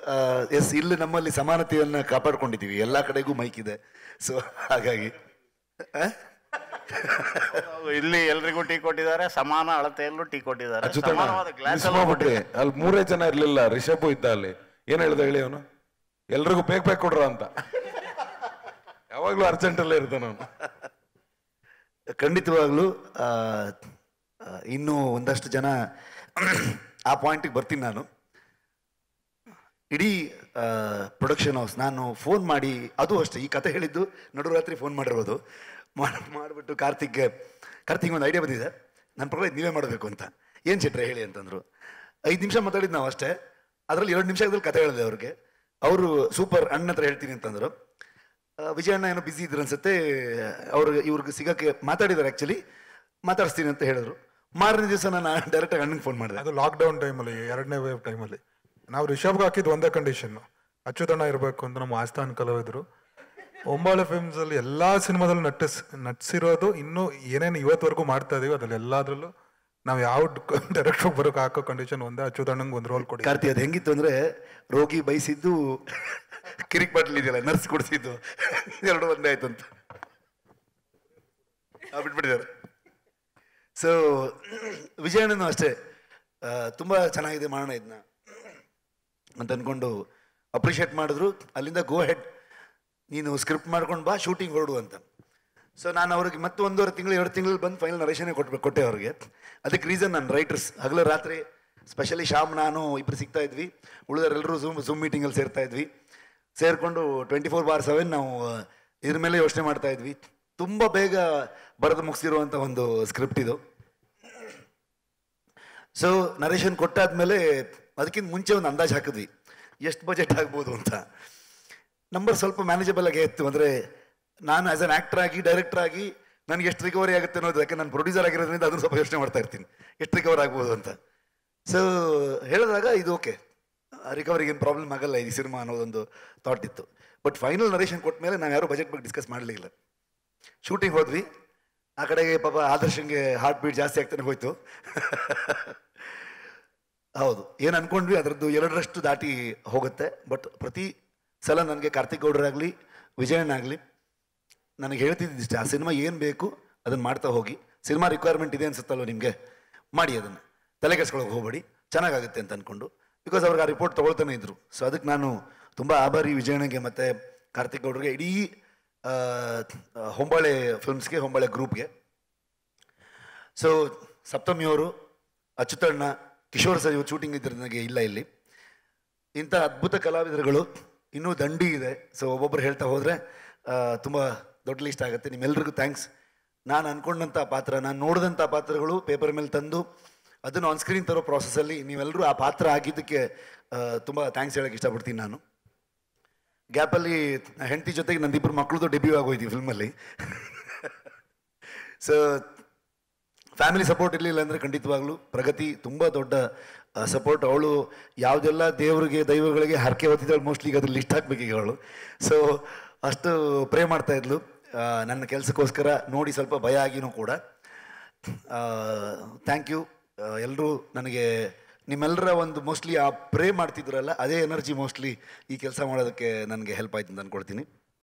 S ಇಲ್ಲಿ ನಮ್ಮಲ್ಲಿ ಸಮಾನತೆಯನ್ನು ಕಾಪಾಡ್ಕೊಂಡಿದ್ದೀವಿ ಎಲ್ಲ ಕಡೆಗೂ ಮೈಕ್ ಇದೆ ಸೊ ಹಾಗಾಗಿ ಆ? ಇಲ್ಲಿ ಎಲ್ರಿಗೂ ಟೀ ಕೊಟ್ಟಿದ್ದಾರೆ ಸಮಾನ ಅಳತೆಯಲ್ಲೂ ಟೀ ಕೊಟ್ಟಿದ್ದಾರೆ ಅಚ್ಯುತಣ್ಣ ಸಮಾನವಾದ ಗ್ಲಾಸ್ miss ಮಾಡ್ಬಿಟ್ರಿ ಅಲ್ಲಿ ಮೂರೇ ಜನ ಇರ್ಲಿಲ್ಲ ರಿಷಬ್ ಇದ್ದ ಅಲ್ಲಿ ಏನ್ ಹೇಳ್ದ ಹೇಳಿ ಅವನು ಎಲ್ರಿಗೂ ಬೇಕ್ ಬೇಕ್ ಕೊಡ್ರ ಅಂತ ಯಾವಾಗ್ಲೂ ಅರ್ಜೆಂಟ್ ಅಲ್ಲೇ ಇರ್ತಾನ ಅವನು ಖಂಡಿತವಾಗ್ಲೂ ಆ, ಆ, ಇನ್ನೂ ಒಂದಷ್ಟು ಜನ ಆ ಪಾಯಿಂಟಿಗೆ ಬರ್ತೀನಿ ನಾನು ಇಡೀ ಪ್ರೊಡಕ್ಷನ್ ಹೌಸ್ ನಾನು ಫೋನ್ ಮಾಡಿ ಅದು ಅಷ್ಟೇ ಈ ಕತೆ ಹೇಳಿದ್ದು ನಡುರಾತ್ರಿ ಫೋನ್ ಮಾಡಿರೋದು ಮಾಡ್- ಮಾಡಿಬಿಟ್ಟು ಕಾರ್ತಿಕ್ಗೆ ಕಾರ್ತಿಕ್ ಒಂದು ಐಡಿಯಾ ಬಂದಿದೆ ನನ್ನ ಪ್ರಕಾರ ಇದ್ ನೀವೇ ಮಾಡಬೇಕು ಅಂತ ಏನು ಚಿಟ್ರೆ ಹೇಳಿ ಅಂತಂದ್ರು ಐದು ನಿಮಿಷ ಮಾತಾಡಿದ್ದು ನಾವು ಅಷ್ಟೇ ಅದರಲ್ಲಿ ಎರಡು ನಿಮಿಷದಲ್ಲಿ ಕತೆ ಹೇಳಿದೆ ಅವ್ರಿಗೆ ಅವರು ಸೂಪರ್ ಅಣ್ಣ ಹತ್ರ ಹೇಳ್ತೀನಿ ಅಂತಂದ್ರು ಆ, ವಿಜಯಣ್ಣ ಏನೋ ಬಿಸಿ ಇದ್ರು ಅನ್ಸುತ್ತೆ ಅವ್ರಿಗೆ ಇವ್ರಿಗೆ ಸಿಗಕ್ಕೆ ಮಾತಾಡಿದ್ದಾರೆ ಆ್ಯಕ್ಚುಲಿ ಮಾತಾಡಿಸ್ತೀನಿ ಅಂತ ಹೇಳಿದ್ರು ಮಾರನೇ ದಿವಸ ನಾನು ಡೈರೆಕ್ಟಾಗಿ ಅಣ್ಣಂಗೆ ಫೋನ್ ಮಾಡಿದೆ ಅದು ಲಾಕ್ಡೌನ್ ಟೈಮಲ್ಲಿ ಎರಡನೇ ವೇವ್ ಟೈಮಲ್ಲಿ ನಾವು ರಿಷಬ್ಗೆ ಹಾಕಿದ್ದು ಒಂದೇ ಕಂಡೀಷನ್ ಅಚ್ಯುತಣ್ಣ ಇರಬೇಕು ಅಂತ ನಮ್ಮ ಆಸ್ಥಾನ್ ಕಲಾವಿದರು ಒಂಬಾಳೆ ಫಿಲ್ಮ್ಸ್ ಅಲ್ಲಿ ಎಲ್ಲಾ ಸಿನಿಮಾದಲ್ಲೂ ನಟಿಸ್ ನಟಿಸಿರೋದು ಇನ್ನೂ ಏನೇನು ಇವತ್ತವರೆಗೂ ಮಾಡ್ತಾ ಇದೀವಿ ಅದ್ರಲ್ಲಿ ಎಲ್ಲಾದ್ರಲ್ಲೂ ನಾವು ಯಾವ ಡೈರೆಕ್ಟರ್ ಬರೋಕೆ ಹಾಕೋ ಕಂಡೀಷನ್ ಒಂದೇ ಅಚ್ಯುತಣ್ಣಂಗೆ ಒಂದು ರೋಲ್ ಕೊಡಿ ಕಾರ್ತಿ ಅದು ಹೆಂಗಿತ್ತು ಅಂದ್ರೆ ರೋಗಿ ಬೈಸಿದ್ದು ಕಿರಿಕ್ ಬಾಟ್ಲ್ ಇದೆಯಲ್ಲ ನರ್ಸ್ ಕೊಡಿಸಿದ್ದು ಎರಡು ಒಂದೇ ಆಯ್ತು ಅಂತ ಆ, ಬಿಟ್ಬಿಟ್ಟಿದ್ದಾರೆ ಸೊ ವಿಜಯಣ್ಣನು ಅಷ್ಟೇ ಆ, ತುಂಬಾ ಚೆನ್ನಾಗಿದೆ ಮಾಡೋಣ ಇದನ್ನ ಅಂತ ಅನ್ಕೊಂಡು ಅಪ್ರಿಷಿಯೇಟ್ ಮಾಡಿದ್ರು ಅಲ್ಲಿಂದ ಗೋ ಹೆಡ್ ನೀನು ಸ್ಕ್ರಿಪ್ಟ್ ಮಾಡ್ಕೊಂಡು ಬಾ ಶೂಟಿಂಗ್ ಹೊರಡು ಅಂತ ಸೊ ನಾನು ಅವ್ರಿಗೆ ಮತ್ತೆ ಒಂದೂವರೆ ತಿಂಗಳು ಎರಡು ತಿಂಗಳು ಬಂದು ಫೈನಲ್ ನರೇಶನೇ ಕೊಟ್ಬೇಕು ಕೊಟ್ಟೆ ಅವ್ರಿಗೆ ಅದಕ್ಕೆ ರೀಸನ್ ನಾನು ರೈಟರ್ಸ್ ಹಗಲು ರಾತ್ರಿ ಸ್ಪೆಷಲಿ ಶ್ಯಾಮ್ ನಾನು ಇಬ್ಬರು ಸಿಗ್ತಾ ಇದ್ವಿ ಉಳಿದವರೆಲ್ಲರೂ ಝೂಮ್ ಝೂಮ್ ಮೀಟಿಂಗಲ್ಲಿ ಸೇರ್ತಾ ಇದ್ವಿ ಸೇರಿಕೊಂಡು ಟ್ವೆಂಟಿ ಫೋರ್ ಬಾರ್ ಸೆವೆನ್ ನಾವು ಇದ್ರ ಮೇಲೆ ಯೋಚನೆ ಮಾಡ್ತಾ ಇದ್ವಿ ತುಂಬ ಬೇಗ ಬರೆದು ಮುಗಿಸಿರುವಂಥ ಒಂದು ಸ್ಕ್ರಿಪ್ಟ್ ಇದು ಸೊ ನರೇಶನ್ ಕೊಟ್ಟಾದ್ಮೇಲೆ ಅದಕ್ಕಿಂತ ಮುಂಚೆ ಒಂದು ಅಂದಾಜು ಹಾಕಿದ್ವಿ ಎಷ್ಟು ಬಜೆಟ್ ಆಗ್ಬೋದು ಅಂತ ನಂಬರ್ ಸ್ವಲ್ಪ ಮ್ಯಾನೇಜಬಲ್ ಆಗೇ ಇತ್ತು ಅಂದರೆ ನಾನು ಆಸ್ ಅನ್ ಆ್ಯಕ್ಟರ್ ಆಗಿ ಡೈರೆಕ್ಟರ್ ಆಗಿ ನನಗೆ ಎಷ್ಟು ರಿಕವರಿ ಆಗುತ್ತೆ ಅನ್ನೋದು ಯಾಕೆ ನಾನು ಪ್ರೊಡ್ಯೂಸರ್ ಆಗಿರೋದ್ರಿಂದ ಅದನ್ನು ಸ್ವಲ್ಪ ಯೋಚನೆ ಮಾಡ್ತಾ ಇರ್ತೀನಿ ಎಷ್ಟು ರಿಕವರ್ ಆಗ್ಬೋದು ಅಂತ ಸೊ ಹೇಳಿದಾಗ ಇದು ಓಕೆ ರಿಕವರಿಗೆ ಏನು ಪ್ರಾಬ್ಲಮ್ ಆಗಲ್ಲ ಈ ಸಿನಿಮಾ ಅನ್ನೋದೊಂದು ಥಾಟ್ ಇತ್ತು ಬಟ್ ಫೈನಲ್ ನರೇಶನ್ ಕೊಟ್ಟ ಮೇಲೆ ನಾವು ಯಾರೂ ಬಜೆಟ್ ಬಗ್ಗೆ ಡಿಸ್ಕಸ್ ಮಾಡಲಿಲ್ಲ ಶೂಟಿಂಗ್ ಹೋದ್ವಿ ಆ ಕಡೆಗೆ ಪಾಪ ಆದರ್ಶಂಗೆ ಹಾರ್ಟ್ ಬೀಟ್ ಜಾಸ್ತಿ ಆಗ್ತಾನೆ ಹೋಯ್ತು ಹೌದು ಏನು ಅನ್ಕೊಂಡ್ವಿ ಅದರದ್ದು ಎರಡರಷ್ಟು ದಾಟಿ ಹೋಗುತ್ತೆ ಬಟ್ ಪ್ರತಿ ಸಲ ನನಗೆ ಕಾರ್ತಿಕ್ ಗೌಡರಾಗಲಿ ವಿಜಯಣ್ಣಾಗಲಿ ನನಗೆ ಹೇಳ್ತಿದ್ದಿಷ್ಟೇ ಆ ಸಿನಿಮಾ ಏನು ಬೇಕು ಅದನ್ನು ಮಾಡ್ತಾ ಹೋಗಿ ಸಿನಿಮಾ ರಿಕ್ವೈರ್ಮೆಂಟ್ ಇದೆ ಅನ್ಸುತ್ತಲ್ವ ನಿಮಗೆ ಮಾಡಿ ಅದನ್ನು ತಲೆ ಕೆಡ್ಸ್ಕೊಳಕ್ಕೆ ಹೋಗಬೇಡಿ ಚೆನ್ನಾಗಾಗುತ್ತೆ ಅಂತ ಅಂದ್ಕೊಂಡು ಬಿಕಾಸ್ ಅವ್ರಿಗೆ ಆ ರಿಪೋರ್ಟ್ ತೊಗೊಳ್ತಾನೆ ಇದ್ರು ಸೊ ಅದಕ್ಕೆ ನಾನು ತುಂಬ ಆಭಾರಿ ವಿಜಯಣ್ಣಗೆ ಮತ್ತು ಕಾರ್ತಿಕ್ ಗೌಡ್ರಿಗೆ ಇಡೀ ಆ, ಹೊಂಬಾಳೆ ಫಿಲ್ಮ್ಸ್ಗೆ ಹೊಂಬಾಳೆ ಗ್ರೂಪ್ಗೆ ಸೊ ಸಪ್ತಮಿಯವರು ಅಚ್ಯುತಣ್ಣ ಕಿಶೋರ್ ಸರ್ ಇವತ್ತು ಶೂಟಿಂಗ್ ಇದ್ರೆ ನನಗೆ ಇಲ್ಲ ಇಲ್ಲಿ ಇಂಥ ಅದ್ಭುತ ಕಲಾವಿದರುಗಳು ಇನ್ನೂ ದಂಡಿ ಇದೆ ಸೊ ಒಬ್ಬೊಬ್ರು ಹೇಳ್ತಾ ಹೋದರೆ ತುಂಬ ದೊಡ್ಡ ಲಿಸ್ಟ್ ಆಗುತ್ತೆ ನಿಮ್ಮೆಲ್ರಿಗೂ ಥ್ಯಾಂಕ್ಸ್ ನಾನು ಅನ್ಕೊಂಡಂಥ ಪಾತ್ರ ನಾನು ನೋಡಿದಂಥ ಪಾತ್ರಗಳು ಪೇಪರ್ ಮೇಲೆ ತಂದು ಅದನ್ನು ಆನ್ ಸ್ಕ್ರೀನ್ ತರೋ ಪ್ರಾಸೆಸ್ಸಲ್ಲಿ ನೀವೆಲ್ಲರೂ ಆ ಪಾತ್ರ ಆಗಿದ್ದಕ್ಕೆ ತುಂಬ ಥ್ಯಾಂಕ್ಸ್ ಹೇಳಕ್ಕೆ ಇಷ್ಟಪಡ್ತೀನಿ ನಾನು ಗ್ಯಾಪಲ್ಲಿ ಹೆಂಡತಿ ಜೊತೆಗೆ ನಂದಿಬ್ಬರು ಮಕ್ಕಳದು ಡೆಬ್ಯೂ ಆಗೋಯ್ತು ಫಿಲ್ಮಲ್ಲಿ ಸೊ ಫ್ಯಾಮಿಲಿ ಸಪೋರ್ಟ್ ಇರಲಿಲ್ಲ ಅಂದರೆ ಖಂಡಿತವಾಗ್ಲೂ ಪ್ರಗತಿ ತುಂಬ ದೊಡ್ಡ ಸಪೋರ್ಟ್ ಅವಳು ಯಾವುದೆಲ್ಲ ದೇವರಿಗೆ ದೈವಗಳಿಗೆ ಹರಕೆ ಹೊತ್ತಿದ್ದಾಳು ಮೋಸ್ಟ್ಲಿ ಈಗ ಅದ್ರ ಲಿಸ್ಟ್ ಹಾಕ್ಬೇಕು ಈಗ ಅವಳು ಸೊ ಅಷ್ಟು ಪ್ರೇ ಮಾಡ್ತಾ ಇದ್ಲು ಆ, ನನ್ನ ಕೆಲಸಕ್ಕೋಸ್ಕರ ನೋಡಿ ಸ್ವಲ್ಪ ಭಯ ಆಗಿನೂ ಕೂಡ ಥ್ಯಾಂಕ್ ಯು ಎಲ್ಲರೂ ನನಗೆ ನಿಮ್ಮೆಲ್ಲರ ಒಂದು ಮೋಸ್ಟ್ಲಿ ಆ ಪ್ರೇ ಮಾಡ್ತಿದ್ರಲ್ಲ ಅದೇ ಎನರ್ಜಿ ಮೋಸ್ಟ್ಲಿ ಈ ಕೆಲಸ ಮಾಡೋದಕ್ಕೆ ನನಗೆ ಹೆಲ್ಪ್ ಆಯ್ತು ಅಂತ ಅಂದ್ಕೊಳ್ತೀನಿ